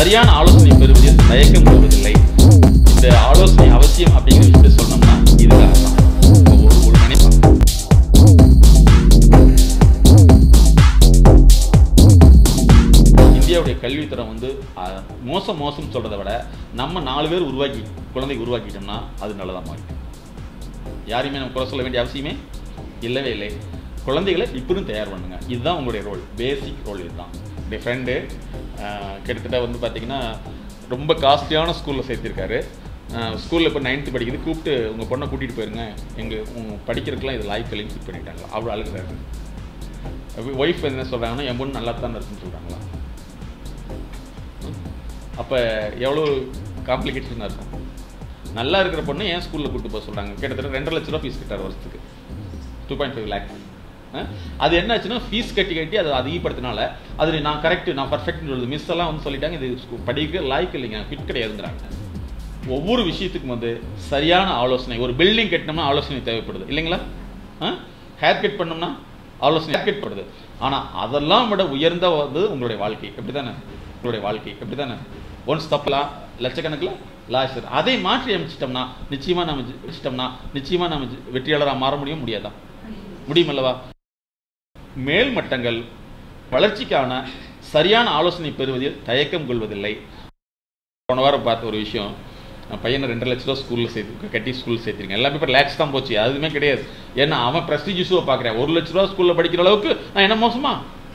சரியான ஆலோசனை பெறுவதில் தயக்கம் கொள்வதில்லை இந்த ஆலோசனை அவசியம் அப்படிங்கிற விஷயத்தை சொன்னோம்னா இதுக்காக தான் இப்போ ஒரு ஒரு மணி இந்தியாவுடைய கல்வித்தரம் வந்து அஹ், மோசம் மோசம் சொல்றதை விட நம்ம நாலு பேர் உருவாக்கி குழந்தை உருவாக்கிட்டோம்னா அது நல்லதா மாறும் யாரையுமே நம்ம குறை சொல்ல வேண்டிய அவசியமே இல்லவே இல்லை குழந்தைகளை இப்படியும் தயார் பண்ணுங்க இதுதான் உங்களுடைய ரோல் பேசிக் ரோல் இதுதான் என்னுடைய ஃப்ரெண்டு கிட்டத்தட்ட வந்து பார்த்தீங்கன்னா ரொம்ப காஸ்ட்லியான ஸ்கூலில் சேர்த்திருக்காரு ஸ்கூலில் இப்போ நைன்த்து படிக்குது கூப்பிட்டு உங்கள் பொண்ணை கூட்டிகிட்டு போயிருங்க எங்கள் உங்கள் படிக்கிறதுக்கெலாம் இது லாய்க்கலைன்னு ஃபிட் பண்ணிட்டாங்க அவ்வளோ அழுகுறாரு ஒய்ஃப் என்ன சொல்கிறாங்கன்னா என் பொண்ணு நல்லா தான் இருக்குன்னு சொல்கிறாங்களா அப்போ எவ்வளோ காம்ப்ளிகேஷனாக இருக்கும் நல்லா இருக்கிற பொண்ணு ஏன் ஸ்கூலில் கூட்டு போக சொல்கிறாங்க கிட்டத்தட்ட ரெண்டரை லட்ச ரூபா ஃபீஸ் கட்டார் வருஷத்துக்கு டூ பாயிண்ட் ஃபைவ் லேக் அது என்னாச்சுன்னா ஃபீஸ் கட்டி கட்டி அதை அதிகப்படுத்தினால அது நான் கரெக்ட் நான் பர்ஃபெக்ட்னு சொல்லுது மிஸ் எல்லாம் வந்து சொல்லிட்டாங்க இது ஸ்கூ- படிக்க லாய்க்கு இல்லைங்க ஃபிட் கிடையாதுங்கிறாங்க ஒவ்வொரு விஷயத்துக்கும் வந்து சரியான ஆலோசனை ஒரு பில்டிங் கட்டினோம்னா ஆலோசனை தேவைப்படுது இல்லைங்களா ஹேர் கட் பண்ணோம்னா ஆலோசனை ஹேர் கட் படுது ஆனால் அதெல்லாம் விட உயர்ந்த வந்து உங்களுடைய வாழ்க்கை எப்படி தானே உங்களுடைய வாழ்க்கை எப்படி தானே ஒன்ஸ் தப்பலாம் லட்சக்கணக்கில் லாஸ் அதை மாற்றி அமைச்சிட்டோம்னா நிச்சயமா நம்ம ஜெ- வச்சிட்டோம்னா நிச்சயமா நம்ம ஜெ- வெற்றியாளராக மாற முடியும் முடியாதா முடியும் அல்லவா மேல் மட்டங்கள் வளர்ச்சிக்கான சரியான ஆலோசனை பெறுவதில் தயக்கம் கொள்வதில்லை போன வாரம் பார்த்த ஒரு விஷயம் நான் பையனை ரெண்டு லட்ச ரூபா ஸ்கூலில் சேர்த்து கட்டி ஸ்கூலில் சேர்த்துருங்க எல்லாமே இப்போ லேக்ஸ் தான் போச்சு அதுவுமே கிடையாது ஏன்னா அவன் ப்ரெஸ்டீஜியஸுவை பார்க்குறேன் ஒரு லட்ச ரூபா ஸ்கூலில் படிக்கிற அளவுக்கு நான் என்ன மோசமா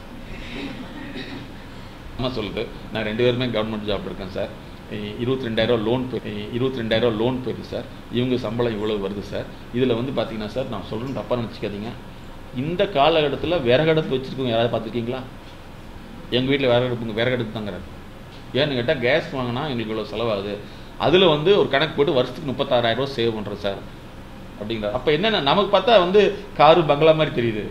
அம்மா சொல்லுது நான் ரெண்டு பேருமே கவர்மெண்ட் ஜாப் இருக்கேன் சார் இருபத்தி ரெண்டாயிரம் லோன் போய் இருபத்தி ரெண்டாயிரம் லோன் போயிருக்கு சார் இவங்க சம்பளம் இவ்வளோ வருது சார் இதில் வந்து பார்த்தீங்கன்னா சார் நான் சொல்கிறேன் தப்பாக நினச்சிக்காதீங்க இந்த காலகட்டத்தில் விறகடுப்பு வச்சுருக்கவங்க யாராவது பார்த்துருக்கீங்களா எங்கள் வீட்டில் விறகடுப்புங்க விறகடுப்பு தாங்கிறாரு ஏன்னு கேட்டால் கேஸ் வாங்கினா எங்களுக்கு இவ்வளோ செலவாகுது அதில் வந்து ஒரு கணக்கு போட்டு வருஷத்துக்கு முப்பத்தாறாயிரம் ரூபா சேவ் பண்ணுறோம் சார் அப்படிங்கிறார் அப்போ என்னென்ன நமக்கு பார்த்தா வந்து காரு பங்களா மாதிரி தெரியுது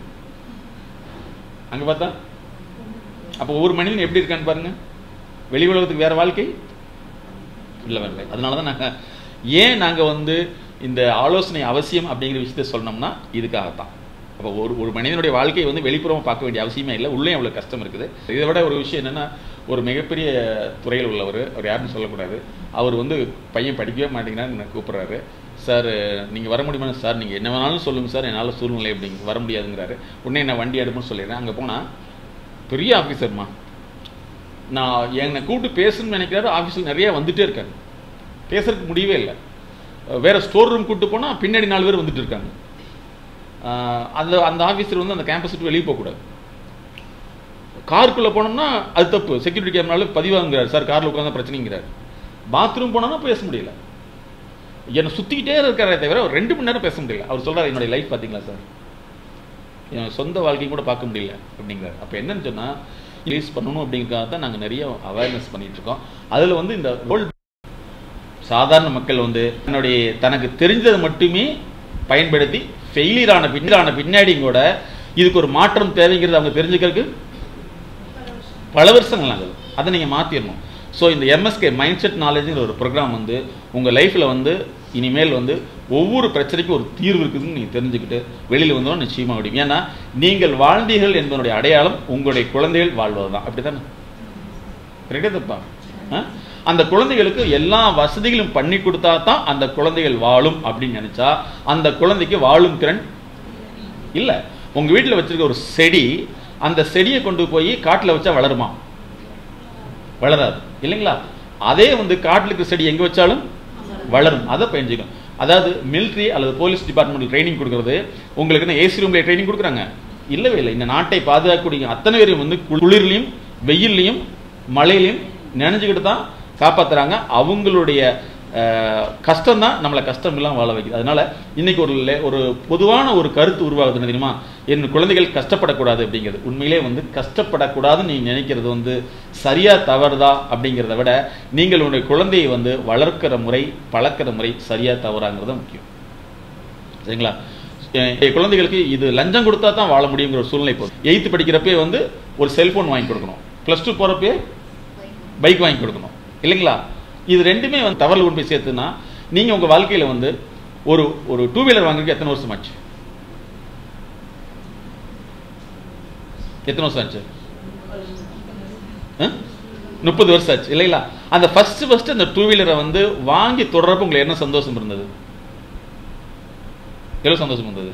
அங்கே பார்த்தா அப்போ ஒவ்வொரு மனிதன் எப்படி இருக்கான்னு பாருங்க வெளி உலகத்துக்கு வேற வாழ்க்கை இல்லை வரல அதனால தான் நாங்கள் ஏன் நாங்கள் வந்து இந்த ஆலோசனை அவசியம் அப்படிங்கிற விஷயத்த சொன்னோம்னா இதுக்காகத்தான் அப்போ ஒரு ஒரு மனிதனுடைய வாழ்க்கையை வந்து வெளிப்புறமாக பார்க்க வேண்டிய அவசியமே இல்லை உள்ளே அவ்வளோ கஷ்டம் இருக்குது இதை விட ஒரு விஷயம் என்னென்னா ஒரு மிகப்பெரிய துறையில் உள்ளவர் அவர் யாருன்னு சொல்லக்கூடாது அவர் வந்து பையன் படிக்கவே மாட்டேங்கிறான்னு என்னை கூப்பிட்றாரு சார் நீங்கள் வர முடியுமா சார் நீங்கள் என்ன வேணாலும் சொல்லுங்கள் சார் என்னால் சூழ்நிலை அப்படிங்க வர முடியாதுங்கிறாரு உடனே என்ன வண்டி எடுப்புன்னு சொல்லிடுறேன் அங்கே போனால் பெரிய ஆஃபீஸர்மா நான் என்னை கூப்பிட்டு பேசணும்னு நினைக்கிறாரு ஆஃபீஸில் நிறைய வந்துட்டே இருக்காங்க பேசுறதுக்கு முடியவே இல்லை வேற ஸ்டோர் ரூம் கூப்பிட்டு போனால் பின்னாடி நாலு பேர் வந்துட்டு இருக்காங்க ஆஹ் அந்த அந்த ஆஃபீஸர் வந்து அந்த கேம்பஸ் விட்டு வெளியே போகக்கூடாது காருக்குள்ளே போனோம்னா அது தப்பு செக்யூரிட்டி கேமரால பதிவாங்கிறார் சார் காரில் உட்காந்து பிரச்சனைங்கிறார் பாத்ரூம் போனோம்னா பேச முடியல என்னை சுற்றிக்கிட்டே இருக்காரே தவிர ஒரு ரெண்டு மணி நேரம் பேச முடியல அவர் சொல்றாரு என்னுடைய லைஃப் பார்த்தீங்களா சார் என் சொந்த வாழ்க்கையும் கூட பார்க்க முடியல அப்படிங்கிறார் அப்போ என்னன்னு சொன்னால் ரிலீஸ் பண்ணணும் அப்படிங்கிறதுக்காக தான் நாங்கள் நிறைய அவேர்னஸ் பண்ணிட்டு இருக்கோம் அதில் வந்து இந்த ரோல் சாதாரண மக்கள் வந்து தன்னுடைய தனக்கு தெரிஞ்சதை மட்டுமே பயன்படுத்தி ஃபெயிலியர் ஆன பின்னாடி பின்னாடியும் கூட இதுக்கு ஒரு மாற்றம் தேவைங்கிறது அவங்க தெரிஞ்சுக்கிறதுக்கு பல வருஷங்கள் ஆகுது அதை நீங்கள் மாற்றிடணும் ஸோ இந்த எம்எஸ்கே மைண்ட் செட் நாலேஜுங்கிற ஒரு ப்ரோக்ராம் வந்து உங்கள் லைஃப்பில் வந்து இனிமேல் வந்து ஒவ்வொரு பிரச்சனைக்கும் ஒரு தீர்வு இருக்குதுன்னு நீங்கள் தெரிஞ்சுக்கிட்டு வெளியில் வந்தோம் நிச்சயமாக முடியும் ஏன்னா நீங்கள் வாழ்ந்தீர்கள் என்பதனுடைய அடையாளம் உங்களுடைய குழந்தைகள் வாழ்வது தான் அப்படி தானே கரெக்டாக தப்பா ஆ? அந்த குழந்தைகளுக்கு எல்லா வசதிகளும் பண்ணி கொடுத்தா தான் அந்த குழந்தைகள் வாழும் அப்படின்னு நினைச்சா அந்த குழந்தைக்கு வாழும் திறன் இல்லை உங்க வீட்டில் வச்சிருக்க ஒரு செடி அந்த செடியை கொண்டு போய் காட்டில் வச்சா வளருமா வளராது இல்லைங்களா அதே வந்து காட்டில் இருக்கிற செடி எங்கே வச்சாலும் வளரும் அதை பயஞ்சிக்கும் அதாவது மிலிட்ரி அல்லது போலீஸ் டிபார்ட்மெண்ட் ட்ரைனிங் கொடுக்கறது உங்களுக்கு என்ன ஏசி ரூம்ல ட்ரைனிங் கொடுக்குறாங்க இல்லவே இல்லை இந்த நாட்டை பாதுகாக்கக்கூடிய அத்தனை பேரையும் வந்து குளிர்லையும் வெயில்லையும் மழையிலையும் நினைஞ்சுக்கிட்டு தான் காப்பாத்துறாங்க அவங்களுடைய கஷ்டம் தான் நம்மளை கஷ்டம் இல்லாமல் வாழ வைக்குது அதனால இன்னைக்கு ஒரு le- ஒரு பொதுவான ஒரு கருத்து உருவாகுது என்ன தெரியுமா என் குழந்தைகள் கஷ்டப்படக்கூடாது அப்படிங்கிறது உண்மையிலே வந்து கஷ்டப்படக்கூடாதுன்னு நீங்க நினைக்கிறது வந்து சரியா தவறுதா அப்படிங்கிறத விட நீங்கள் உங்களுடைய குழந்தையை வந்து வளர்க்கிற முறை பழக்கிற முறை சரியா தவறாங்கிறது தான் முக்கியம் சரிங்களா என் என் குழந்தைகளுக்கு இது லஞ்சம் கொடுத்தா தான் வாழ முடியுங்கிற ஒரு சூழ்நிலை போகுது எயித்து படிக்கிறப்பே வந்து ஒரு செல்போன் வாங்கி கொடுக்கணும் ப்ளஸ் டூ போகிறப்பே பைக் வாங்கி கொடுக்கணும் இல்லைங்களா இது ரெண்டுமே வந்து தவறில் கொண்டு போய் சேர்த்துனா நீங்கள் உங்கள் வாழ்க்கையில் வந்து ஒரு ஒரு டூ வீலர் வாங்குறதுக்கு எத்தனை வருஷம் ஆச்சு எத்தனை வருஷம் ஆச்சு ஆ? முப்பது வருஷம் ஆச்சு இல்லைங்களா அந்த ஃபர்ஸ்ட் ஃபர்ஸ்ட் அந்த டூ வீலரை வந்து வாங்கி தொடரப்ப உங்களுக்கு என்ன சந்தோஷம் இருந்தது எவ்வளவு சந்தோஷம் இருந்தது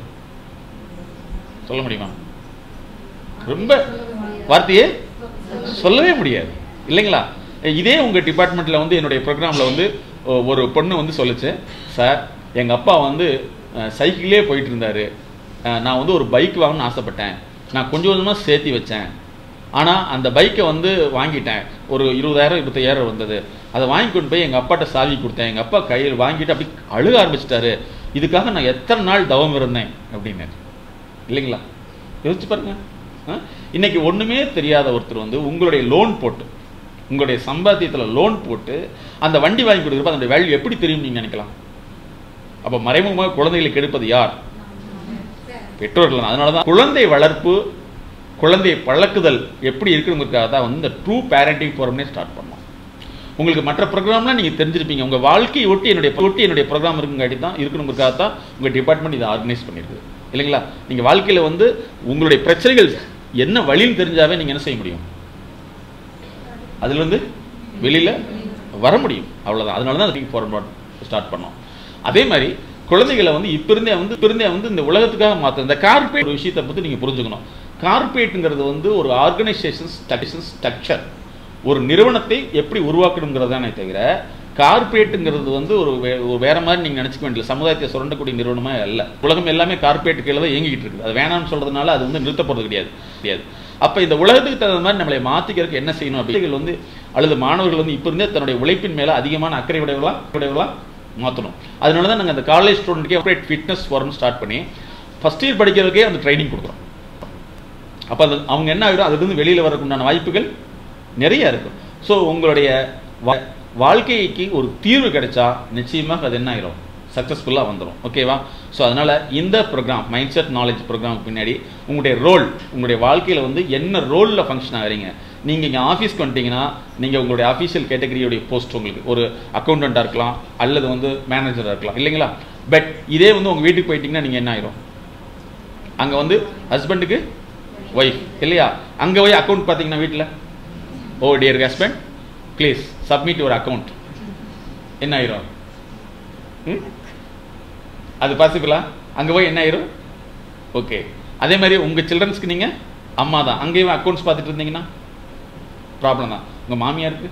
சொல்ல முடியுமா ரொம்ப வார்த்தையே சொல்லவே முடியாது இல்லைங்களா இதே உங்க டிபார்ட்மெண்ட்ல வந்து என்னுடைய ப்ரோக்ராம்ல வந்து ஒ- ஒரு பொண்ணு வந்து சொல்லுச்சு சார் எங்க அப்பா வந்து அஹ், சைக்கிளே போயிட்டு இருந்தாரு அஹ், நான் வந்து ஒரு பைக் வாங்கணும்னு ஆசைப்பட்டேன் நான் கொஞ்சம் கொஞ்சமா சேர்த்தி வச்சேன் ஆனா அந்த பைக்கை வந்து வாங்கிட்டேன் ஒரு இருபதாயிரம் இருபத்தையாயிரம் வந்தது அதை வாங்கி கொண்டு போய் எங்க அப்பாட்ட சாவி கொடுத்தேன் எங்க அப்பா கையில் வாங்கிட்டு அப்படி அழுக ஆரம்பிச்சிட்டாரு இதுக்காக நான் எத்தனை நாள் தவம் இருந்தேன் அப்படின்னு இல்லைங்களா யோசிச்சு பாருங்க ஆ? இன்னைக்கு ஒண்ணுமே தெரியாத ஒருத்தர் வந்து உங்களுடைய லோன் போட்டு உங்களுடைய சம்பாத்தியத்துல லோன் போட்டு அந்த வண்டி வாங்கி கொடுக்குறப்ப அதனுடைய வேல்யூ எப்படி தெரியும் நீங்க நினைக்கலாம் அப்ப மறைமுகமாக குழந்தைகளை கெடுப்பது யார் பெற்றோர்கள் தான் அதனால தான் குழந்தை வளர்ப்பு குழந்தை பழக்குதல் எப்படி இருக்கணுங்கிறதுக்காக தான் வந்து இந்த ட்ரூ பேரண்டிங் ப்ரோக்ராம்னே ஸ்டார்ட் பண்ணோம் உங்களுக்கு மற்ற ப்ரோக்ராம்லாம் நீங்கள் தெரிஞ்சிருப்பீங்க உங்கள் வாழ்க்கையை ஒட்டி என்னுடைய ஒட்டி என்னுடைய ப்ரோக்ராம் இருக்குங்காட்டி தான் இருக்கணுங்கிறதுக்காக தான் உங்கள் டிபார்ட்மெண்ட் இதை ஆர்கனைஸ் பண்ணியிருக்குது இல்லைங்களா நீங்கள் வாழ்க்கையில் வந்து உங்களுடைய பிரச்சனைகள் என்ன வழின்னு தெரிஞ்சாவே நீங்கள் என்ன செய்ய முடியும் அதுலேருந்து வெளியில் வர முடியும் அவ்வளவுதான் அதனால தான் திங்க் ஃபார்வர்ட் ஸ்டார்ட் பண்ணோம் அதே மாதிரி குழந்தைகளை வந்து இப்ப இருந்தே வந்து இப்ப இருந்தே வந்து இந்த உலகத்துக்காக மாற்ற இந்த கார்பரேட் ஒரு விஷயத்தை பற்றி நீங்கள் புரிஞ்சுக்கணும் கார்பரேட்டுங்கிறது வந்து ஒரு ஆர்கனைசேஷன் ஸ்ட்ரக்சர் ஒரு நிறுவனத்தை எப்படி உருவாக்கணுங்கிறதானே தவிர கார்பரேட்டுங்கிறது வந்து ஒரு வே- ஒரு வேற மாதிரி நீங்க நினைச்சுக்க வேண்டிய சமுதாயத்தை சுரண்டக்கூடிய நிறுவனமா அல்ல உலகம் எல்லாமே கார்பரேட் கீழே தான் இயங்கிட்டு இருக்குது அது வேணாம்னு சொல்றதுனால அது வந்து நிறுத்த போறது கிடையாது கிடையாது அப்ப இந்த உலகத்துக்கு தகுந்த மாதிரி நம்மளை மாத்திக்கிறதுக்கு என்ன செய்யணும் அப்படிங்கிறது வந்து அல்லது மாணவர்கள் வந்து இப்ப இருந்தே தன்னுடைய உழைப்பின் மேல அதிகமான அக்கறை உடையவர்களா உடையவர்களா மாற்றணும் அதனால தான் நாங்கள் அந்த காலேஜ் ஸ்டூடெண்ட்கே ஆப்ரேட் ஃபிட்னஸ் ஃபாரம் ஸ்டார்ட் பண்ணி ஃபர்ஸ்ட் இயர் படிக்கிறதுக்கே அந்த ட்ரைனிங் கொடுக்குறோம் அப்போ அது அவங்க என்ன ஆகிடும் அதுலேருந்து வெளியில் வரக்குண்டான வாய்ப்புகள் நிறைய இருக்கும் ஸோ உங்களுடைய வா- வாழ்க்கைக்கு ஒரு தீர்வு கிடைச்சா நிச்சயமாக அது என்ன ஆயிரும் சக்ஸஸ்ஃபுல்லாக வந்துடும் ஓகேவா ஸோ அதனால் இந்த ப்ரோக்ராம் மைண்ட் செட் நாலேஜ் ப்ரோக்ராமுக்கு பின்னாடி உங்களுடைய ரோல் உங்களுடைய வாழ்க்கையில் வந்து என்ன ரோலில் ஃபங்க்ஷன் ஆகிறீங்க நீங்கள் இங்கே ஆஃபீஸ்க்கு வந்துட்டீங்கன்னா நீங்கள் உங்களுடைய அஃபீஷியல் கேட்டகரியுடைய போஸ்ட் உங்களுக்கு ஒரு அக்கௌண்டண்ட்டாக இருக்கலாம் அல்லது வந்து மேனேஜராக இருக்கலாம் இல்லைங்களா பட் இதே வந்து உங்கள் வீட்டுக்கு போயிட்டீங்கன்னா நீங்கள் என்ன ஆயிரும் அங்கே வந்து ஹஸ்பண்டுக்கு ஒய்ஃப் இல்லையா அங்கே போய் அக்கௌண்ட் பார்த்தீங்கன்னா வீட்டில் oh dear husband please submit your account என்ன ஆயிரும் ம்? அது பாசிபிளா அங்கே போய் என்ன ஆயிரும் ஓகே அதே மாதிரி உங்கள் சில்ட்ரன்ஸ்க்கு நீங்கள் அம்மா தான் அங்கேயும் அக்கௌண்ட்ஸ் பார்த்துட்டு இருந்தீங்கன்னா ப்ராப்ளம் தான் உங்கள் மாமியாருக்கு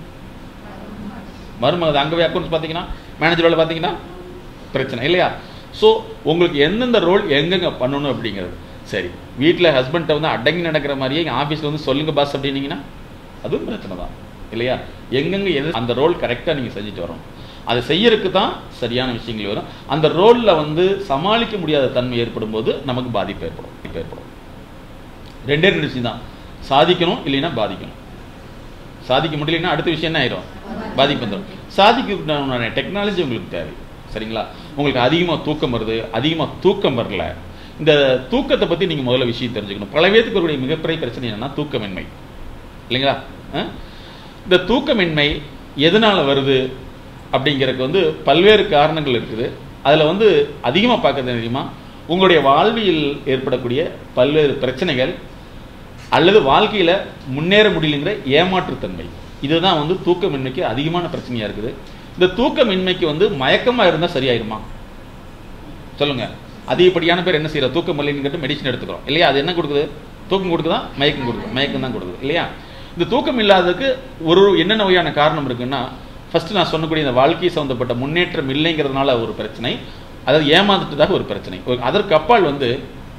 மருமக அங்கே போய் அக்கௌண்ட்ஸ் பார்த்தீங்கன்னா மேனேஜர் வேலை பார்த்தீங்கன்னா பிரச்சனை இல்லையா ஸோ உங்களுக்கு எந்தெந்த ரோல் எங்கெங்க பண்ணணும் அப்படிங்கிறது சரி வீட்டில் ஹஸ்பண்ட்டை வந்து அடங்கி நடக்கிற மாதிரியே எங்கள் ஆஃபீஸில் வந்து சொல்லுங்க பாஸ் அப்படின்னீங்கன்னா அதுவும் பிரச்சனை தான் இல்லையா எங்கெங்க எது அந்த ரோல் கரெக்டாக நீங்கள் செஞ்சுட்டு வரணும் அதை செய்யறதுக்கு தான் சரியான விஷயங்கள் வரும் அந்த ரோலில் வந்து சமாளிக்க முடியாத தன்மை ஏற்படும் போது நமக்கு பாதிப்பு ஏற்படும் பாதிப்பு ஏற்படும் ரெண்டே ரெண்டு விஷயம் தான் சாதிக்கணும் இல்லைன்னா பாதிக்கணும் சாதிக்க முடியலன்னா அடுத்த விஷயம் என்ன ஆயிரும் பாதிப்பு வந்துடும் சாதிக்க டெக்னாலஜி உங்களுக்கு தேவை சரிங்களா உங்களுக்கு அதிகமாக தூக்கம் வருது அதிகமாக தூக்கம் வரல இந்த தூக்கத்தை பற்றி நீங்கள் முதல்ல விஷயம் தெரிஞ்சுக்கணும் பல பேத்துக்கு ஒரு மிகப்பெரிய பிரச்சனை என்னன்னா தூக்கமின்மை இல்லைங்களா அஹ்? இந்த தூக்கமின்மை எதனால வருது அப்படிங்கிறதுக்கு வந்து பல்வேறு காரணங்கள் இருக்குது அதில் வந்து அதிகமாக பார்க்கறது என்ன தெரியுமா உங்களுடைய வாழ்வியல் ஏற்படக்கூடிய பல்வேறு பிரச்சனைகள் அல்லது வாழ்க்கையில முன்னேற முடியலைங்கிற ஏமாற்றுத்தன்மை இதுதான் வந்து தூக்கமின்மைக்கு அதிகமான பிரச்சனையா இருக்குது இந்த தூக்கமின்மைக்கு வந்து மயக்கமா இருந்தா சரியாயிருமா சொல்லுங்க அதிகப்படியான பேர் என்ன செய்யறோம் தூக்கம் இல்லைன்னு மெடிசன் எடுத்துக்கிறோம் இல்லையா அது என்ன கொடுக்குது தூக்கம் கொடுக்குதா மயக்கம் கொடுக்குது மயக்கம் தான் கொடுக்குது இல்லையா இந்த தூக்கம் இல்லாததுக்கு ஒரு என்னென்ன வகையான காரணம் இருக்குன்னா ஃபர்ஸ்ட் நான் சொன்னக்கூடிய இந்த வாழ்க்கை சம்பந்தப்பட்ட முன்னேற்றம் இல்லைங்கிறதுனால ஒரு பிரச்சனை அதாவது ஏமாந்துட்டதாக ஒரு பிரச்சனை ஒரு- அதற்கு அப்பால் வந்து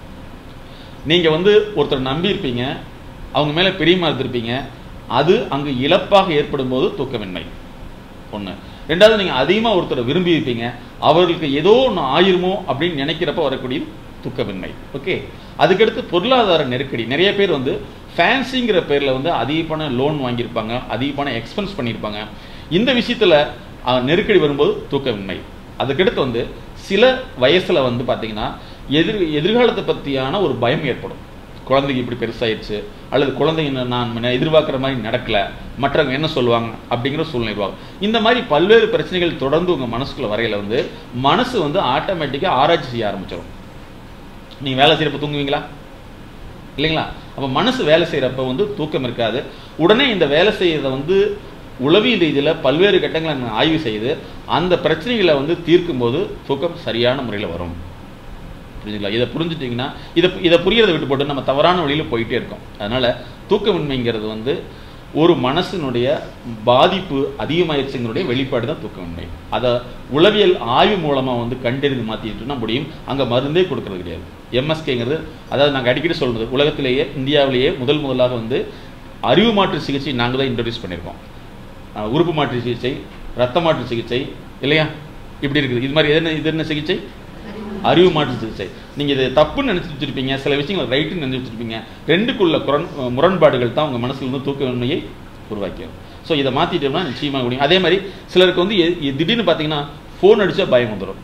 நீங்க வந்து ஒருத்தர் நம்பி இருப்பீங்க அவங்க மேல பிரியமா இருந்திருப்பீங்க அது அங்கு இழப்பாக ஏற்படும் போது தூக்கமின்மை ஒண்ணு ரெண்டாவது நீங்க அதிகமா ஒருத்தரை விரும்பி இருப்பீங்க அவர்களுக்கு ஏதோ ஒன்று ஆயிருமோ அப்படின்னு நினைக்கிறப்ப வரக்கூடிய தூக்கமின்மை ஓகே அதுக்கடுத்து பொருளாதார நெருக்கடி நிறைய பேர் வந்து ஃபேன்சிங்கிற பேர்ல வந்து அதிகமான லோன் வாங்கியிருப்பாங்க அதிகமான எக்ஸ்பென்ஸ் பண்ணியிருப்பாங்க இந்த விஷயத்துல அஹ், நெருக்கடி வரும்போது தூக்கமின்மை அதுக்கடுத்து வந்து சில வயசுல வந்து பாத்தீங்கன்னா எதிர் எதிர்காலத்தை பத்தியான ஒரு பயம் ஏற்படும் குழந்தைக்கு இப்படி பெருசாயிருச்சு அல்லது குழந்தைங்க நான் முன்ன எதிர்பார்க்குற மாதிரி நடக்கல மற்றவங்க என்ன சொல்லுவாங்க அப்படிங்கிற சூழ்நிலை உருவாகும் இந்த மாதிரி பல்வேறு பிரச்சனைகள் தொடர்ந்து உங்க மனசுக்குள்ள வரையில வந்து மனசு வந்து ஆட்டோமேட்டிக்கா ஆராய்ச்சி செய்ய ஆரம்பிச்சிடும் நீங்க வேலை செய்யறப்ப தூங்குவீங்களா இல்லைங்களா அப்போ மனசு வேலை செய்கிறப்ப வந்து தூக்கம் இருக்காது உடனே இந்த வேலை செய்யறத வந்து உளவியல் ரீதியில் பல்வேறு கட்டங்களை நான் ஆய்வு செய்து அந்த பிரச்சனைகளை வந்து தீர்க்கும்போது தூக்கம் சரியான முறையில் வரும் புரிஞ்சுங்களா இதை புரிஞ்சுட்டிங்கன்னா இதை இதை புரியறதை விட்டு போட்டு நம்ம தவறான வழியில் போயிட்டே இருக்கோம் அதனால் தூக்கமின்மைங்கிறது வந்து ஒரு மனசினுடைய பாதிப்பு அதிகமாயிருச்சுங்களுடைய வெளிப்பாடு தான் தூக்கமின்மை அதை உளவியல் ஆய்வு மூலமாக வந்து கண்டறிந்து மாற்றிட்டுனா முடியும் அங்கே மருந்தே கொடுக்கறது கிடையாது எம்எஸ்கேங்கிறது அதாவது நாங்கள் அடிக்கடி சொல்கிறது உலகத்திலேயே இந்தியாவிலேயே முதல் முதலாக வந்து அறிவு மாற்று சிகிச்சை நாங்கள் தான் இன்ட்ரடியூஸ் பண்ணியிருக்கோம் அஹ் உறுப்பு மாற்று சிகிச்சை ரத்த மாற்று சிகிச்சை இல்லையா இப்படி இருக்குது இது மாதிரி எது இது என்ன சிகிச்சை அறிவு மாற்று சிகிச்சை நீங்கள் இதை தப்புன்னு நினச்சி வச்சிருப்பீங்க சில விஷயங்கள் ரைட்டுன்னு நினச்சி வச்சிருப்பீங்க ரெண்டுக்குள்ள குரண் முரண்பாடுகள் தான் உங்கள் மனசுல இருந்து தூக்கமின்மையை உருவாக்கிடும் ஸோ இதை மாற்றிட்டோம்னா நிச்சயமாக முடியும் அதே மாதிரி சிலருக்கு வந்து எ- எ- திடீர்னு பார்த்தீங்கன்னா ஃபோன் அடித்தா பயம் வந்துடும்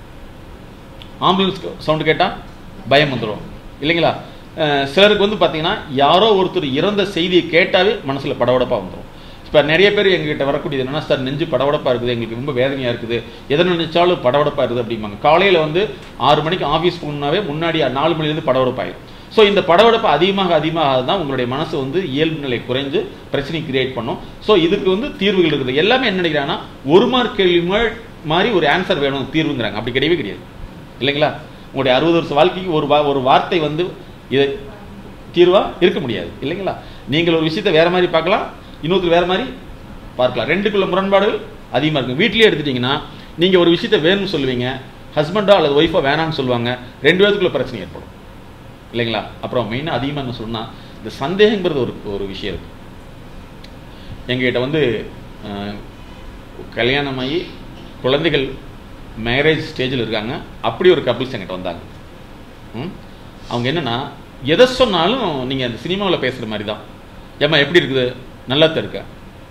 ஆம்புலன்ஸ் சவுண்டு கேட்டால் பயம் வந்துடும் இல்லைங்களா அஹ் சிலருக்கு வந்து பார்த்தீங்கன்னா யாரோ ஒருத்தர் இறந்த செய்தியை கேட்டாவே மனசில் படபடப்பாக வந்துடும் இப்போ நிறைய பேர் எங்ககிட்ட வரக்கூடியது என்னன்னா சார் நெஞ்சு படபடப்பாக இருக்குது எங்களுக்கு ரொம்ப வேதனையாக இருக்குது எதை நினைச்சாலும் படபடப்பாக இருக்குது அப்படிம்பாங்க காலையில் வந்து ஆறு மணிக்கு ஆஃபீஸ் போகணுன்னாவே முன்னாடி நாலு மணிலேருந்து படபடப்பாயிடும் ஸோ இந்த படபடப்பு அதிகமாக அதிகமாக தான் உங்களுடைய மனசு வந்து இயல்பு நிலை குறைஞ்சு பிரச்சனை கிரியேட் பண்ணும் ஸோ இதுக்கு வந்து தீர்வுகள் இருக்குது எல்லாமே என்ன நினைக்கிறாங்கன்னா ஒரு மார்க் கேள்வி மா- மாதிரி ஒரு ஆன்சர் வேணும் தீர்வுங்கிறாங்க அப்படி கிடையவே கிடையாது இல்லைங்களா உங்களுடைய அறுபது வருஷம் வாழ்க்கைக்கு ஒரு வா ஒரு வார்த்தை வந்து இதை தீர்வா இருக்க முடியாது இல்லைங்களா நீங்கள் ஒரு விஷயத்தை வேற மாதிரி பார்க்கலாம் இன்னொருத்தர் வேற மாதிரி பார்க்கலாம் ரெண்டுக்குள்ள முரண்பாடுகள் அதிகமாக இருக்கும் வீட்டிலேயே எடுத்துட்டீங்கன்னா நீங்கள் ஒரு விஷயத்தை வேணும்னு சொல்லுவீங்க ஹஸ்பண்டோ அல்லது ஒய்ஃபோ வேணாம்னு சொல்லுவாங்க ரெண்டு பேருக்குள்ள பிரச்சனை ஏற்படும் இல்லைங்களா அப்புறம் மெயினாக அதிகமாக என்ன சொன்னா இந்த சந்தேகங்கிறது ஒரு ஒரு விஷயம் இருக்கு எங்ககிட்ட வந்து அஹ், கல்யாணமாகி குழந்தைகள் மேரேஜ் ஸ்டேஜில் இருக்காங்க அப்படி ஒரு கப்பிள்ஸ் என்கிட்ட வந்தாங்க ம்? அவங்க என்னன்னா எதை சொன்னாலும் நீங்கள் அந்த சினிமாவில் பேசுகிற மாதிரி தான் ஏம்மா எப்படி இருக்குது நல்லா தான் இருக்கா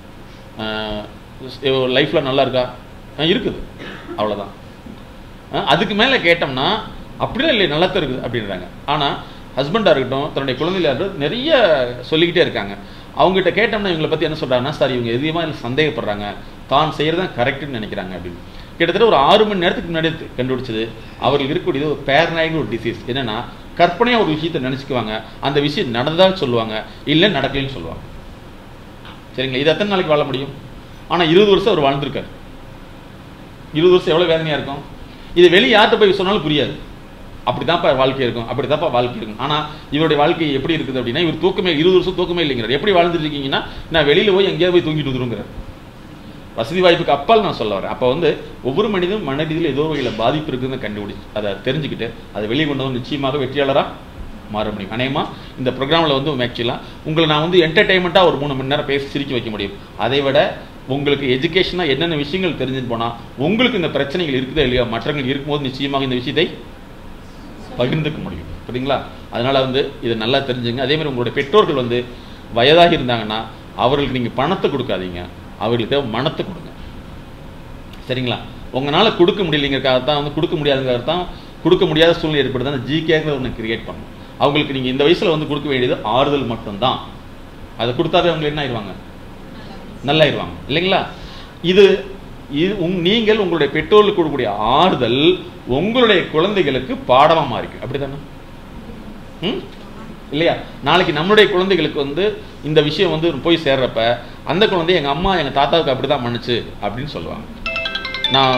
லைஃப்பில் நல்லா இருக்கா "ஆ, இருக்குது அவ்வளோதான் அதுக்கு மேலே கேட்டோம்னா அப்படிலாம் இல்லை நல்லா தான் இருக்குது அப்படின்றாங்க ஆனால் ஹஸ்பண்டாக இருக்கட்டும் தன்னுடைய குழந்தையில இருக்கட்டும் நிறைய சொல்லிக்கிட்டே இருக்காங்க அவங்ககிட்ட கேட்டோம்னா இவங்களை பற்றி என்ன சொல்கிறாங்கன்னா சார் இவங்க எதையுமா இல்லை சந்தேகப்படுறாங்க தான் செய்கிறது தான் கரெக்டுன்னு நினைக்கிறாங்க அப்படின்னு கிட்டத்தட்ட ஒரு ஆறு மணி நேரத்துக்கு முன்னாடி தெ- கண்டுபிடிச்சது அவர்களுக்கு இருக்கக்கூடியது ஒரு பேரநாயக ஒரு டிசீஸ் என்னன்னா கற்பனையாக ஒரு விஷயத்தை நினச்சிக்குவாங்க அந்த விஷயம் நடந்ததால் சொல்லுவாங்க இல்லை நடக்கலைன்னு சொல்லுவாங்க சரிங்களா இது எத்தனை நாளைக்கு வாழ முடியும் ஆனால் இருபது வருஷம் அவர் வாழ்ந்திருக்காரு இருபது வருஷம் எவ்வளோ வேதனையாக இருக்கும் இது வெளியே யார்கிட்ட போய் சொன்னாலும் புரியாது அப்படிதான்ப்பா வாழ்க்கை இருக்கும் அப்படிதான்ப்பா வாழ்க்கை இருக்கும் ஆனால் இவருடைய வாழ்க்கை எப்படி இருக்குது அப்படின்னா இவர் தூக்கமே இருபது வருஷம் தூக்கமே இல்லைங்கிறார் எப்படி வாழ்ந்துட்டு இருக்கீங்கன்னா நான் வெளியில் போய் எங்கேயாவது போய் தூங்கிட்டு வந்துருங்கிறார் வசதி வாய்ப்புக்கு அப்பால் நான் சொல்ல வரேன் அப்போ வந்து ஒவ்வொரு மனிதனும் மனதில் ஏதோ ஒரு வகையில் பாதிப்பு இருக்குதுன்னு கண்டுபிடிச்சு அதை தெரிஞ்சுக்கிட்டு அதை வெளியே கொண்டு வந்து நிச்சயமாக வெற்றியாளராக மாற முடியும் அநேகமா இந்த ப்ரோக்ராமில் வந்து ஆக்சுவலாக உங்களை நான் வந்து என்டர்டைன்மெண்ட்டாக ஒரு மூணு மணி நேரம் பேசி சிரிக்க வைக்க முடியும் அதை விட உங்களுக்கு எஜுகேஷனாக என்னென்ன விஷயங்கள் தெரிஞ்சுட்டு போனால் உங்களுக்கு இந்த பிரச்சனைகள் இருக்குதா இல்லையா மற்றவங்களுக்கு இருக்கும்போது நிச்சயமாக இந்த விஷயத்தை பகிர்ந்துக்க முடியும் புரியுங்களா அதனால வந்து இதை நல்லா தெரிஞ்சுங்க அதே மாதிரி உங்களுடைய பெற்றோர்கள் வந்து வயதாகி இருந்தாங்கன்னா அவர்களுக்கு நீங்கள் பணத்தை கொடுக்காதீங்க அவர்களுக்கு தேவை மனத்தை கொடுங்க சரிங்களா உங்களால் கொடுக்க முடியலைங்கிறக்காக தான் வந்து கொடுக்க முடியாதுங்கிறத தான் கொடுக்க முடியாத சூழ்நிலை ஏற்படுது அந்த ஜிகேங்கிற ஒன்று கிரியேட் பண்ணணும் அவங்களுக்கு நீங்கள் இந்த வயசில் வந்து கொடுக்க வேண்டியது ஆறுதல் மட்டும்தான் அதை கொடுத்தாவே அவங்க என்ன ஆயிடுவாங்க நல்லாயிருவாங்க இல்லைங்களா இது இது உங் நீங்கள் உங்களுடைய பெற்றோர்களுக்கு கொடுக்கக்கூடிய ஆறுதல் உங்களுடைய குழந்தைகளுக்கு பாடமாக மாறிக்கும் அப்படிதானே ம் இல்லையா நாளைக்கு நம்மளுடைய குழந்தைகளுக்கு வந்து இந்த விஷயம் வந்து போய் சேர்றப்ப அந்த குழந்தை எங்கள் அம்மா எங்கள் தாத்தாவுக்கு அப்படி தான் பண்ணுச்சு அப்படின்னு சொல்லுவாங்க நான்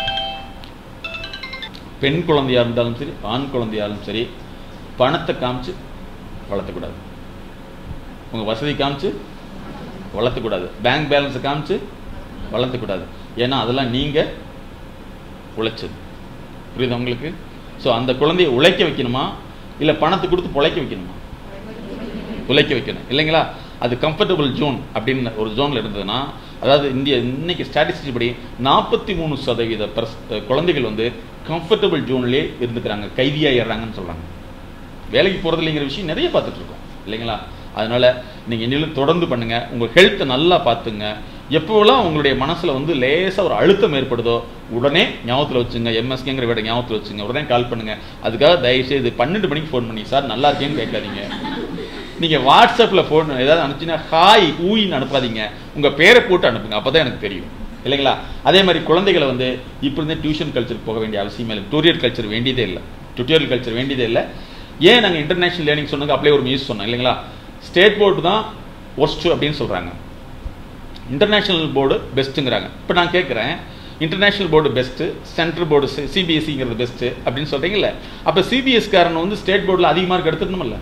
பெண் குழந்தையா இருந்தாலும் சரி ஆண் குழந்தையா இருந்தாலும் சரி பணத்தை காமிச்சு வளர்த்தக்கூடாது உங்கள் வசதி காமிச்சு வளர்த்தக்கூடாது பேங்க் பேலன்ஸை காமிச்சு வளர்த்தக்கூடாது ஏன்னா அதெல்லாம் நீங்கள் உழைச்சது புரியுதா உங்களுக்கு ஸோ அந்த குழந்தையை உழைக்க வைக்கணுமா இல்லை பணத்தை கொடுத்து பொழைக்க வைக்கணுமா உழைக்க வைக்கணும் இல்லைங்களா அது கம்ஃபர்டபுள் ஜோன் அப்படின்னு ஒரு ஜோனில் இருந்ததுன்னா அதாவது இந்திய இன்னைக்கு ஸ்டாட்டிஸ்டிக் படி நாற்பத்தி மூணு சதவீத பர்ஸ் குழந்தைகள் வந்து கம்ஃபர்டபுள் ஜோன்லேயே இருந்துக்கிறாங்க கைதியாயிடுறாங்கன்னு சொல்கிறாங்க வேலைக்கு போகிறது இல்லைங்கிற விஷயம் நிறைய பார்த்துட்டு இருக்கோம் இல்லைங்களா அதனால நீங்கள் இன்னிலும் தொடர்ந்து பண்ணுங்க உங்கள் ஹெல்த்தை நல்லா பார்த்துங்க எப்போவெல்லாம் உங்களுடைய மனசில் வந்து லேசாக ஒரு அழுத்தம் ஏற்படுதோ உடனே ஞாபகத்தில் வச்சுங்க எம்எஸ்கேங்கிற விட ஞாபகத்தில் வச்சுங்க உடனே கால் பண்ணுங்க அதுக்காக தயவுசெய்து பன்னெண்டு மணிக்கு ஃபோன் பண்ணி சார் நல்லா இருக்கேன்னு கேட்காதீங்க நீங்கள் வாட்ஸ்அப்பில் ஃபோன் ஏதாவது அனுப்பிச்சின்னா ஹாய் ஊயின்னு அனுப்பாதீங்க உங்கள் பேரை போட்டு அனுப்புங்க அப்போ தான் எனக்கு தெரியும் இல்லைங்களா அதே மாதிரி குழந்தைகளை வந்து இப்போ இருந்தே டியூஷன் கல்ச்சர் போக வேண்டிய அவசியமே இல்லை டூரியல் கல்ச்சர் வேண்டியதே இல்லை டுட்டோரியல் கல்ச்சர் வேண்டியதே இல்லை ஏன் நாங்கள் இன்டர்நேஷனல் லேர்னிங் சொன்னது அப்படியே ஒரு மியூஸ் சொன்னோம் இல்லைங்களா ஸ்டேட் போர்டு தான் ஒர்ஸ்ட் அப்படின்னு சொல்கிறாங்க இன்டர்நேஷனல் போர்டு பெஸ்ட்டுங்கிறாங்க இப்போ நான் கேட்குறேன் international board best central board சிபிஎஸ்சிங்கிறது பெஸ்ட்டு அப்படின்னு சொல்கிறீங்கல்ல அப்போ சிபிஎஸ்காரன் வந்து ஸ்டேட் போர்டில் அதிக மார்க் எடுத்துக்கணுமில்ல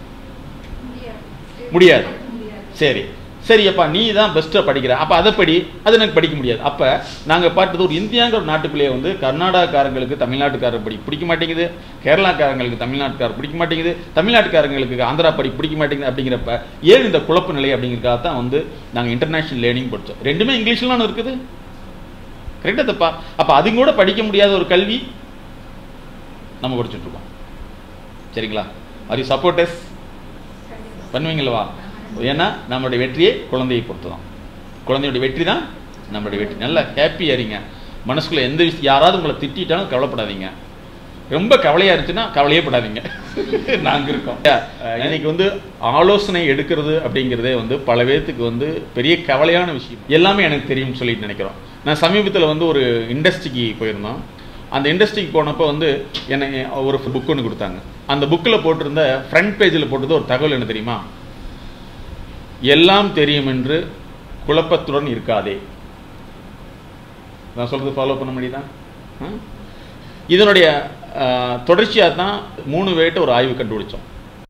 முடியாது சரி சரியப்பா நீ தான் பெஸ்ட்டாக படிக்கிற அப்போ அதை படி அது எனக்கு படிக்க முடியாது அப்போ நாங்கள் பார்த்தது ஒரு இந்தியாங்கிற நாட்டுக்குள்ளேயே வந்து கர்நாடகாக்காரங்களுக்கு தமிழ்நாட்டுக்காரர் படி பிடிக்க மாட்டேங்குது கேரளாக்காரங்களுக்கு தமிழ்நாட்டுக்காரர் பிடிக்க மாட்டேங்குது தமிழ்நாட்டுக்காரங்களுக்கு ஆந்திரா படி பிடிக்க மாட்டேங்குது அப்படிங்கிறப்ப ஏன் இந்த குழப்ப நிலை அப்படிங்கிறதுக்காக தான் வந்து நாங்கள் இன்டர்நேஷனல் லேர்னிங் படித்தோம் ரெண்டுமே இங்கிலீஷ்லாம் இருக்குது கரெக்டாக தப்பா அப்போ அது கூட படிக்க முடியாத ஒரு கல்வி நம்ம படிச்சுட்டு இருக்கோம் சரிங்களா அது சப்போர்ட்டஸ் பண்ணுவீங்களவா ஏன்னா நம்மளுடைய வெற்றியே குழந்தையை பொறுத்து தான் குழந்தையுடைய வெற்றி தான் நம்மளுடைய வெற்றி நல்லா ஹாப்பியாக இருங்க மனசுக்குள்ள எந்த விஷயம் யாராவது உங்களை திட்டாலும் கவலைப்படாதீங்க ரொம்ப கவலையாக இருந்துச்சுன்னா கவலையே படாதீங்க நாங்கள் இருக்கோம் அஹ் இன்னைக்கு வந்து ஆலோசனை எடுக்கிறது அப்படிங்கிறதே வந்து பல பேர்த்துக்கு வந்து பெரிய கவலையான விஷயம் எல்லாமே எனக்கு தெரியும்னு சொல்லிட்டு நினைக்கிறோம் நான் சமீபத்தில் வந்து ஒரு இண்டஸ்ட்ரிக்கு போயிருந்தோம் அந்த இண்டஸ்ட்ரிக்கு போனப்போ வந்து எனக்கு ஒரு புக் ஒன்று கொடுத்தாங்க அந்த புக்கில் போட்டிருந்த ஃப்ரண்ட் பேஜில் போட்டது ஒரு தகவல் என்ன தெரியுமா எல்லாம் தெரியும் என்று குழப்பத்துடன் இருக்காதே நான் சொல்றது ஃபாலோ பண்ண முடியுதா ஆ? இதனுடைய தொடர்ச்சியாக தான் மூணு வேட்ட ஒரு ஆய்வு கண்டுபிடிச்சோம்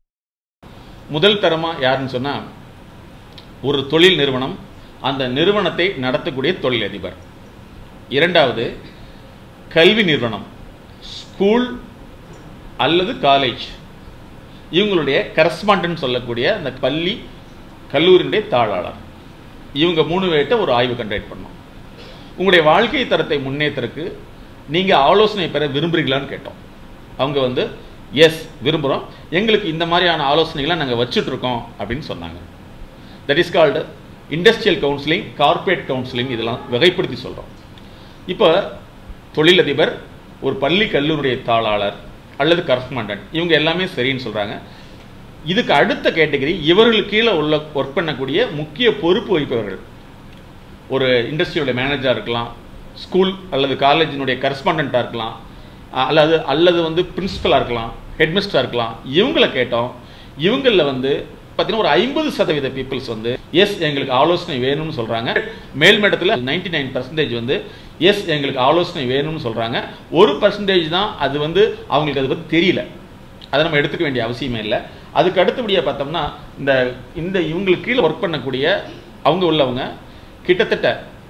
முதல் தரமாக யாருன்னு சொன்னால் ஒரு தொழில் நிறுவனம் அந்த நிறுவனத்தை நடத்தக்கூடிய தொழிலதிபர் இரண்டாவது கல்வி நிறுவனம் ஸ்கூல் அல்லது காலேஜ் இவங்களுடைய கரஸ்பாண்டன்ட் சொல்லக்கூடிய அந்த பள்ளி கல்லூரியினுடைய தாளாளர் இவங்க மூணு பேர்கிட்ட ஒரு ஆய்வு கண்டக்ட் பண்ணோம் உங்களுடைய வாழ்க்கை தரத்தை முன்னேற்றத்துக்கு நீங்கள் ஆலோசனை பெற விரும்புறீங்களான்னு கேட்டோம் அவங்க வந்து எஸ் விரும்புகிறோம் எங்களுக்கு இந்த மாதிரியான ஆலோசனைகளை நாங்கள் வச்சுட்டு இருக்கோம் அப்படின்னு சொன்னாங்க that is called industrial counselling corporate counselling இதெல்லாம் வகைப்படுத்தி சொல்கிறோம் இப்போ தொழிலதிபர் ஒரு பள்ளி கல்லூரியுடைய தாளாளர் அல்லது கரஸ்பாண்டன்ட் இவங்க எல்லாமே சரின்னு சொல்கிறாங்க இதுக்கு அடுத்த கேட்டகரி இவர்களுக்கு கீழே உள்ள ஒர்க் பண்ணக்கூடிய முக்கிய பொறுப்பு வகிப்பவர்கள் ஒரு இண்டஸ்ட்ரியோட மேனேஜராக இருக்கலாம் ஸ்கூல் அல்லது காலேஜினுடைய கரஸ்பாண்டண்ட்டாக இருக்கலாம் அஹ் அல்லது அல்லது வந்து பிரின்சிபலாக இருக்கலாம் ஹெட்மிஸ்டராக இருக்கலாம் இவங்கள கேட்டோம் இவங்களில் வந்து பார்த்தீங்கன்னா ஒரு ஐம்பது சதவீத பீப்புள்ஸ் வந்து எஸ் எங்களுக்கு ஆலோசனை வேணும்னு சொல்கிறாங்க மேல்மட்டத்தில் நைன்டி நைன் பர்சன்டேஜ் வந்து எஸ் எங்களுக்கு ஆலோசனை வேணும்னு சொல்கிறாங்க ஒரு பர்சன்டேஜ் தான் அது வந்து அவங்களுக்கு அதை பற்றி தெரியல அதை நம்ம எடுத்துக்க வேண்டிய அவசியமே இல்லை அதுக்கு அடுத்தபடியாக பார்த்தோம்னா இந்த இந்த இவங்களுக்கு கீழே ஒர்க் பண்ணக்கூடிய அவங்க உள்ளவங்க கிட்டத்தட்ட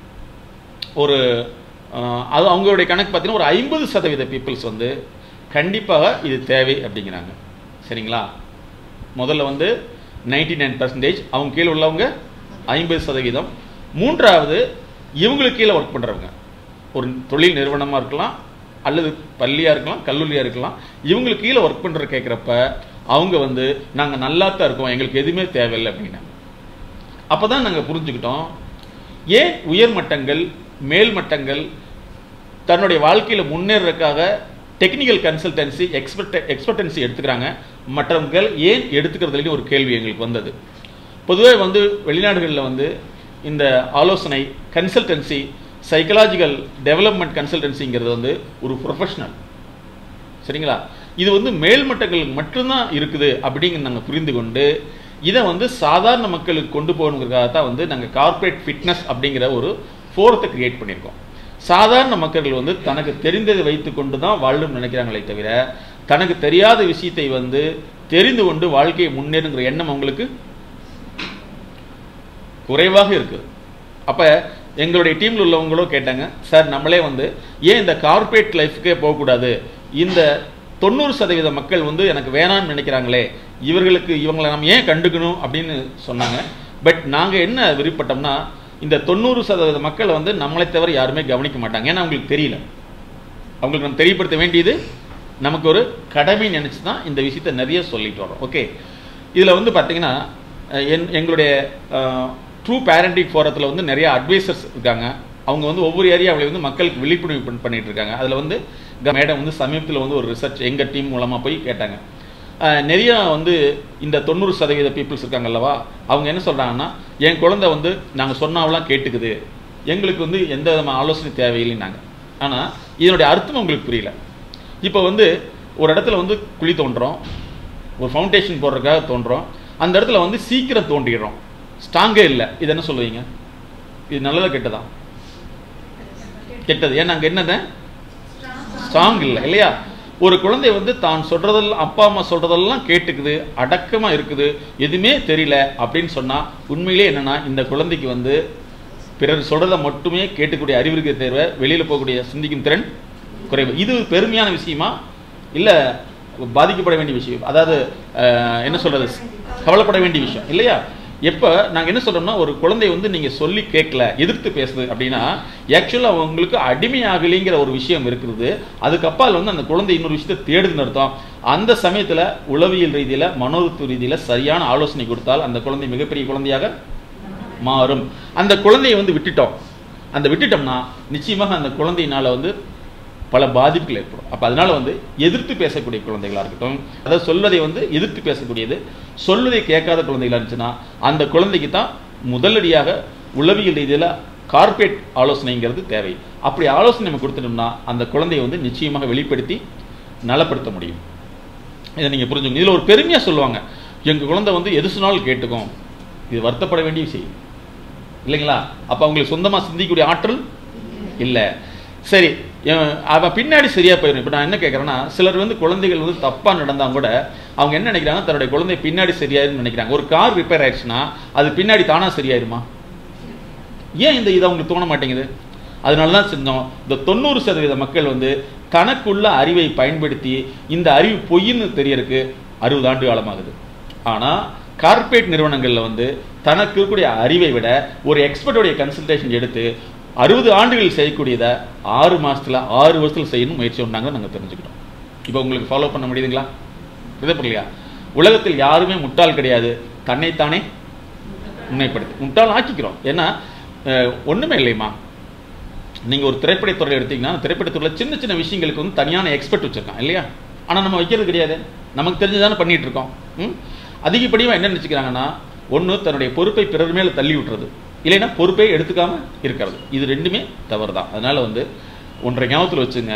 ஒரு அஹ், அது அவங்களுடைய கணக்கு பார்த்தீங்கன்னா ஒரு ஐம்பது சதவீத பீப்புள்ஸ் வந்து கண்டிப்பாக இது தேவை அப்படிங்கிறாங்க சரிங்களா முதல்ல வந்து நைன்டி நைன் பர்சன்டேஜ் அவங்க கீழே உள்ளவங்க ஐம்பது சதவீதம் மூன்றாவது இவங்களுக்கு கீழே ஒர்க் பண்ணுறவங்க ஒரு தொழில் நிறுவனமாக இருக்கலாம் அல்லது பள்ளியாக இருக்கலாம் கல்லூரியாக இருக்கலாம் இவங்களுக்கு கீழே ஒர்க் பண்ணுற கேட்குறப்ப அவங்க வந்து நாங்கள் நல்லா தான் இருக்கோம் எங்களுக்கு எதுவுமே தேவையில்லை அப்படின்னாங்க அப்போ தான் நாங்கள் புரிஞ்சுக்கிட்டோம் ஏன் உயர் மட்டங்கள் மேல் மட்டங்கள் தன்னுடைய வாழ்க்கையில் முன்னேறதுக்காக டெக்னிக்கல் கன்சல்டன்சி எக்ஸ்பர்ட் எக்ஸ்பர்டன்சி எடுத்துக்கிறாங்க மற்றவர்கள் ஏன் எடுத்துக்கிறதுலேயும் ஒரு கேள்வி எங்களுக்கு வந்தது பொதுவே வந்து வெளிநாடுகளில் வந்து இந்த ஆலோசனை கன்சல்டன்சி சைக்கலாஜிக்கல் டெவலப்மெண்ட் கன்சல்டன்சிங்கிறது வந்து ஒரு ப்ரொஃபஷனல் சரிங்களா இது வந்து மேல்மட்டங்களுக்கு மட்டும்தான் இருக்குது அப்படிங்கிற நாங்கள் புரிந்து கொண்டு இதை வந்து சாதாரண மக்களுக்கு கொண்டு போகணுங்கிறதுக்காக தான் வந்து நாங்கள் கார்ப்பரேட் ஃபிட்னஸ் அப்படிங்கிற ஒரு ஃபோரத்தை கிரியேட் பண்ணியிருக்கோம் சாதாரண மக்கள் வந்து தனக்கு தெரிந்ததை வைத்து கொண்டு தான் வாழணும்னு நினைக்கிறாங்களே தவிர தனக்கு தெரியாத விஷயத்தை வந்து தெரிந்து கொண்டு வாழ்க்கையை முன்னேறுங்கிற எண்ணம் அவங்களுக்கு குறைவாக இருக்குது அப்போ எங்களுடைய டீமில் உள்ளவங்களோ கேட்டாங்க சார் நம்மளே வந்து ஏன் இந்த கார்ப்பரேட் லைஃப்க்கே போகக்கூடாது இந்த தொண்ணூறு சதவீத மக்கள் வந்து எனக்கு வேணாம்னு நினைக்கிறாங்களே இவர்களுக்கு இவங்களை நம்ம ஏன் கண்டுக்கணும் அப்படின்னு சொன்னாங்க பட் நாங்கள் என்ன விருப்பப்பட்டோம்னா இந்த தொண்ணூறு சதவீத மக்கள் வந்து நம்மளை தவிர யாருமே கவனிக்க மாட்டாங்க ஏன்னா அவங்களுக்கு தெரியல அவங்களுக்கு நம்ம தெரியப்படுத்த வேண்டியது நமக்கு ஒரு கடமை நினச்சி தான் இந்த விஷயத்தை நிறைய சொல்லிட்டு வரோம் ஓகே இதில் வந்து பார்த்தீங்கன்னா அஹ், என் எங்களுடைய ட்ரூ பேரண்டிங் ஃபோரத்தில் வந்து நிறைய அட்வைசர்ஸ் இருக்காங்க அவங்க வந்து ஒவ்வொரு ஏரியாவிலையும் வந்து மக்களுக்கு விழிப்புணர்வு பண்- பண்ணிட்டு இருக்காங்க அதில் வந்து மேடம் வந்து சமீபத்தில் வந்து ஒரு ரிசர்ச் எங்கள் டீம் மூலமாக போய் கேட்டாங்க அஹ், நிறைய வந்து இந்த தொண்ணூறு சதவீத பீப்புள்ஸ் இருக்காங்க அல்லவா அவங்க என்ன சொல்கிறாங்கன்னா என் குழந்தை வந்து நாங்கள் சொன்னாவெல்லாம் கேட்டுக்குது எங்களுக்கு வந்து எந்த விதமான ஆலோசனை தேவையில்லைன்னாங்க ஆனால் இதனுடைய அர்த்தம் உங்களுக்கு புரியல இப்போ வந்து ஒரு இடத்துல வந்து குழி தோண்டுறோம் ஒரு ஃபவுண்டேஷன் போடுறதுக்காக தோன்றோம் அந்த இடத்துல வந்து சீக்கிரம் தோண்டிடுறோம் ஸ்ட்ராங்கே இல்லை இது என்ன சொல்லுவீங்க இது நல்லதா கெட்டதா கெட்டது ஏன்னா அங்கே என்னது ஸ்ட்ராங் இல்லை இல்லையா ஒரு குழந்தை வந்து தான் சொல்றதெல்லாம் அப்பா அம்மா சொல்றதெல்லாம் கேட்டுக்குது அடக்கமா இருக்குது எதுவுமே தெரியல அப்படின்னு சொன்னா உண்மையிலே என்னன்னா இந்த குழந்தைக்கு வந்து பிறர் சொல்றதை மட்டுமே கேட்கக்கூடிய அறிவு இருக்கிற தேர்வை வெளியில போகக்கூடிய சிந்திக்கும் திறன் குறைவு இது பெருமையான விஷயமா இல்ல பாதிக்கப்பட வேண்டிய விஷயம் அதாவது அஹ், என்ன சொல்றது கவலைப்பட வேண்டிய விஷயம் இல்லையா எப்போ நாங்கள் என்ன சொல்றோம்னா ஒரு குழந்தை வந்து நீங்கள் சொல்லி கேட்கல எதிர்த்து பேசுது அப்படின்னா ஆக்சுவலாக உங்களுக்கு அடிமையாகலைங்கிற ஒரு விஷயம் இருக்கிறது அதுக்கப்பால் வந்து அந்த குழந்தை இன்னொரு விஷயத்தை தேடுதுன்னு அர்த்தம் அந்த சமயத்தில் உளவியல் ரீதியில் மனோதத்துவ ரீதியில் சரியான ஆலோசனை கொடுத்தால் அந்த குழந்தை மிகப்பெரிய குழந்தையாக மாறும் அந்த குழந்தையை வந்து விட்டுட்டோம் அந்த விட்டுட்டோம்னா நிச்சயமாக அந்த குழந்தையினால வந்து பல பாதிப்புகள் ஏற்படும் அப்போ அதனால வந்து எதிர்த்து பேசக்கூடிய குழந்தைகளாக இருக்கட்டும் அதாவது சொல்வதை வந்து எதிர்த்து பேசக்கூடியது சொல்வதை கேட்காத குழந்தைகளாக இருந்துச்சுன்னா அந்த குழந்தைக்கு தான் முதலடியாக உளவியல் ரீதியில் கார்ப்பரேட் ஆலோசனைங்கிறது தேவை அப்படி ஆலோசனை நம்ம கொடுத்துட்டோம்னா அந்த குழந்தையை வந்து நிச்சயமாக வெளிப்படுத்தி நலப்படுத்த முடியும் இதை நீங்கள் புரிஞ்சுக்கணும் இதில் ஒரு பெருமையாக சொல்லுவாங்க எங்கள் குழந்தை வந்து எது சொன்னாலும் கேட்டுக்கும் இது வருத்தப்பட வேண்டிய விஷயம் இல்லைங்களா அப்போ அவங்களுக்கு சொந்தமாக சிந்திக்கக்கூடிய ஆற்றல் இல்லை சரி எ- அவன் பின்னாடி சரியா போயிடும் இப்போ நான் என்ன கேட்குறேன்னா சிலர் வந்து குழந்தைகள் வந்து தப்பாக நடந்தாங்க கூட அவங்க என்ன நினைக்கிறாங்க தன்னுடைய குழந்தை பின்னாடி சரியாயிருன்னு நினைக்கிறாங்க ஒரு கார் ரிப்பேர் ஆயிடுச்சுன்னா அது பின்னாடி தானா சரியாயிருமா ஏன் இந்த இது அவங்களுக்கு தோண மாட்டேங்குது அதனால தான் செஞ்சோம் இந்த தொண்ணூறு சதவீத மக்கள் வந்து தனக்குள்ள அறிவை பயன்படுத்தி இந்த அறிவு பொய்ன்னு தெரியறதுக்கு அறுபது ஆண்டு காலமாகுது ஆனால் கார்ப்பரேட் நிறுவனங்களில் வந்து தனக்கு இருக்கக்கூடிய அறிவை விட ஒரு எக்ஸ்பர்ட்டோடைய கன்சல்டேஷன் எடுத்து அறுபது ஆண்டுகள் செய்யக்கூடியதை ஆறு மாசத்துல ஆறு வருஷத்துல செய்யணும் முயற்சி பண்ணாங்க நாங்கள் தெரிஞ்சுக்கிட்டோம் இப்போ உங்களுக்கு ஃபாலோ பண்ண முடியுதுங்களா இது புரியலையா உலகத்தில் யாருமே முட்டாள் கிடையாது தன்னைத்தானே உண்மைப்படுத்தி முட்டாள் ஆக்கிக்கிறோம் ஏன்னா அஹ், ஒண்ணுமே இல்லைம்மா நீங்க ஒரு திரைப்படத்துறை எடுத்தீங்கன்னா அந்த திரைப்படத்துறையில் சின்ன சின்ன விஷயங்களுக்கு வந்து தனியான எக்ஸ்பர்ட் வச்சிருக்கான் இல்லையா ஆனா நம்ம வைக்கிறது கிடையாது நமக்கு தெரிஞ்சுதானே பண்ணிட்டு இருக்கோம் ம்? அதிகப்படியாக என்ன நினைச்சுக்கிறாங்கன்னா ஒண்ணு தன்னுடைய பொறுப்பை பிறர் மேல தள்ளி விட்டுறது இல்லைன்னா பொறுப்பை எடுத்துக்காம இருக்கிறது இது ரெண்டுமே தவறு தான் அதனால வந்து ஒன்றை ஞாபகத்தில் வச்சுங்க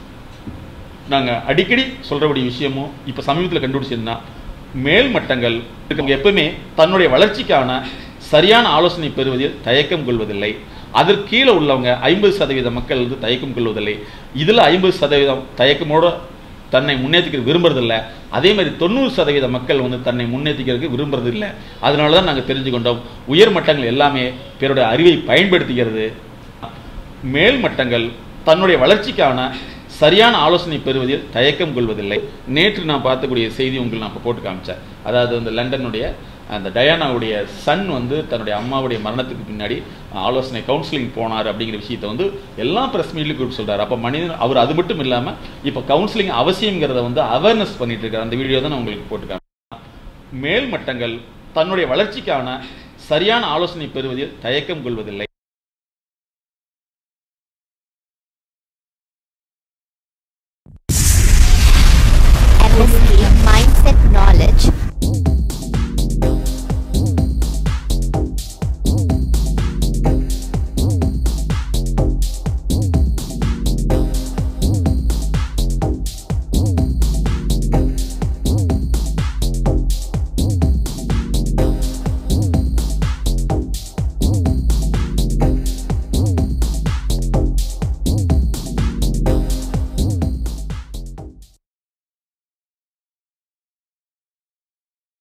நாங்க அடிக்கடி சொல்றபடிய விஷயமும் இப்ப சமீபத்தில் கண்டுபிடிச்சதுன்னா மேல் மட்டங்கள் இருக்கவங்க எப்பவுமே தன்னுடைய வளர்ச்சிக்கான சரியான ஆலோசனை பெறுவதில் தயக்கம் கொள்வதில்லை அதற்கு கீழே உள்ளவங்க ஐம்பது சதவீத மக்கள் வந்து தயக்கம் கொள்வதில்லை இதுல ஐம்பது சதவீதம் தயக்கமோட தன்னை முன்னேற்றிக்க விரும்புறதில்ல அதே மாதிரி தொண்ணூறு சதவீத மக்கள் வந்து தன்னை முன்னேற்றிக்கிறதுக்கு விரும்புறது இல்லை அதனால தான் நாங்கள் தெரிஞ்சு கொண்டோம் உயர் மட்டங்கள் எல்லாமே பிறருடைய அறிவை பயன்படுத்திக்கிறது மேல் மட்டங்கள் தன்னுடைய வளர்ச்சிக்கான சரியான ஆலோசனை பெறுவதில் தயக்கம் கொள்வதில்லை நேற்று நான் பார்க்கக்கூடிய செய்தி உங்களுக்கு நான் இப்போ போட்டு காமிச்சேன் அதாவது அந்த லண்டனுடைய அந்த டயானாவுடைய சன் வந்து தன்னுடைய அம்மாவுடைய மரணத்துக்கு பின்னாடி ஆலோசனை கவுன்சிலிங் போனார் அப்படிங்கிற விஷயத்தை வந்து எல்லா பிரஸ் மீட்லையும் குறிப்பிட்டு சொல்றாரு அப்போ மனிதன் அவர் அது மட்டும் இல்லாமல் இப்போ கவுன்சிலிங் அவசியங்கிறத வந்து அவேர்னஸ் பண்ணிட்டு இருக்காரு அந்த வீடியோ தான் நான் உங்களுக்கு போட்டு காமிச்சேன் மேல் மட்டங்கள் தன்னுடைய வளர்ச்சிக்கான சரியான ஆலோசனை பெறுவதில் தயக்கம் கொள்வதில்லை